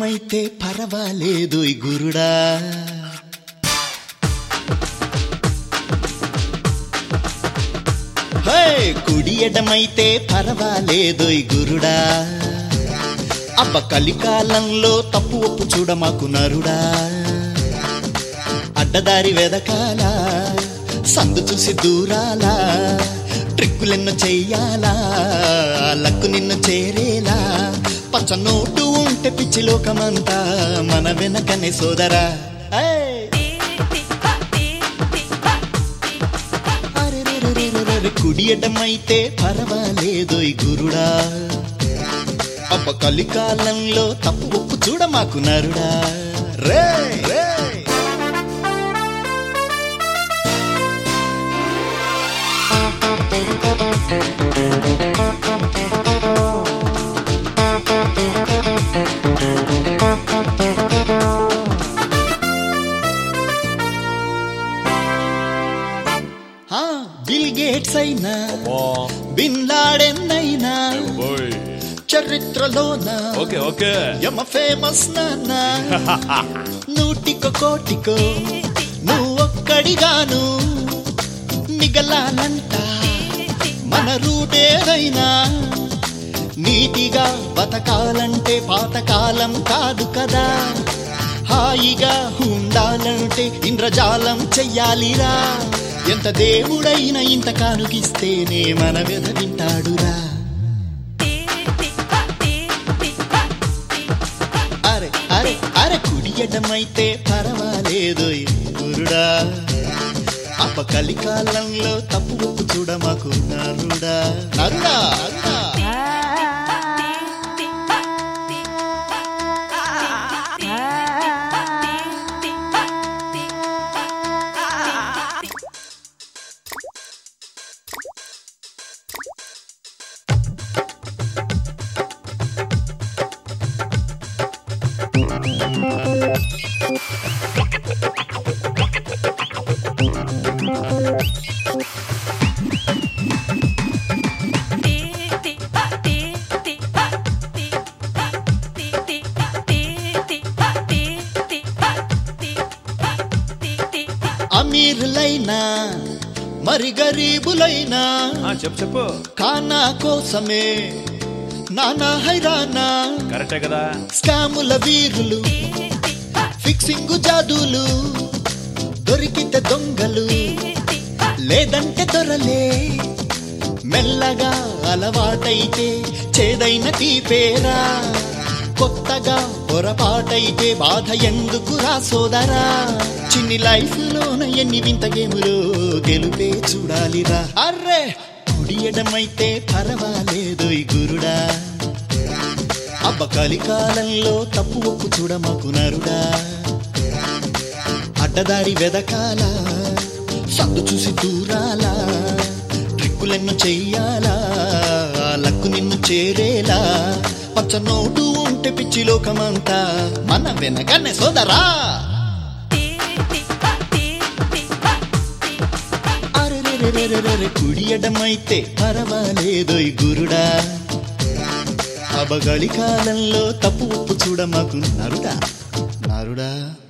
ఎడమైతే పర్వాలేదు ఈ గురుడా హే కుడి ఎడమైతే పర్వాలేదు ఈ గురుడా అబ్బ కలికాలంలో తప్పు ఒప్పు చూడ మాకు నరుడా అడ్డదారి వెదకాల సందు చూసి దూరాలా ట్రిక్కులెన్నో చెయ్యాలా లక్కు నిన్ను చేరేలా పచ్చ నోటు ఉంటే పిచ్చి లోకమంతా మన వెనకనే సోదరా ఏయ్! అరెరెరెరెరెరె, కుడి ఎడమైతే పర్వాలేదు ఈ గురుడా అబ్బ కలికాలంలో తప్పు ఒప్పు చూడ మాకు నరుడా రే రే ఆ, బిల్ గేట్స్ అయినా బిన్ లాడెన్ అయినా చరిత్రలోన ఓకే ఓకే యమ ఫేమస్ నాన్న నూటికో కోటికో నువ్వు ఒక్కడిగాను మిగలాలంట మన రూటేదైనా నీటిగా బతకాలంటే పాతకాలం కాదు కదా హాయిగా ఉండాలంటే ఇంద్రజాలం చెయ్యాలిరా ఎంత దేవుడైనా ఇంత కానుగిస్తేనే మన వెద వింటాడురా అరే అరే అరే కుడి ఎడమైతే పర్వాలేదు ఈ గురుడా అప్ప కలికాలంలో తప్పు ఒప్పు చూడ మాకు నరుడా నరుడా నరుడా అమీరులైనా మరి గరీబులైనా ఆ, చెప్పు చెప్పు కానా కోసమే నానా హైరానా కరెక్టే కదా స్కాముల వీరులు ఫిక్సింగ్ జాదులు దొరికితే దొంగలు లేదంటే దొరలే మెల్లగా అలవాటైతే చేదైన తీపేరా కొత్తగా పొరపాటైతే బాధ ఎందుకు రా సోదరా చిన్ని లైఫ్ లోన ఎన్ని వింత గేములు గెలుపే చూడాలిరా అర్రే కుడి ఎడమైతే పర్వాలేదు ఈ గురుడా అబ్బ కలికాలంలో తప్పు ఒప్పు చూడ మాకు నరుడా అడ్డదారి వెదకాల సందు చూసి దూరాలా ట్రిక్కులెన్నో చెయ్యాలా లక్కు నిన్ను చేరేలా పచ్చ నోటు ఉంటే పిచ్చి లోకమంతా మన వెనకనే సోదరా అరెరెరెరెరెరె, కుడి ఎడమైతే పర్వాలేదు ఈ గురుడా అబగలి కాలంలో తప్పు ఉప్పు చూడ మాకు నరుడా నరుడా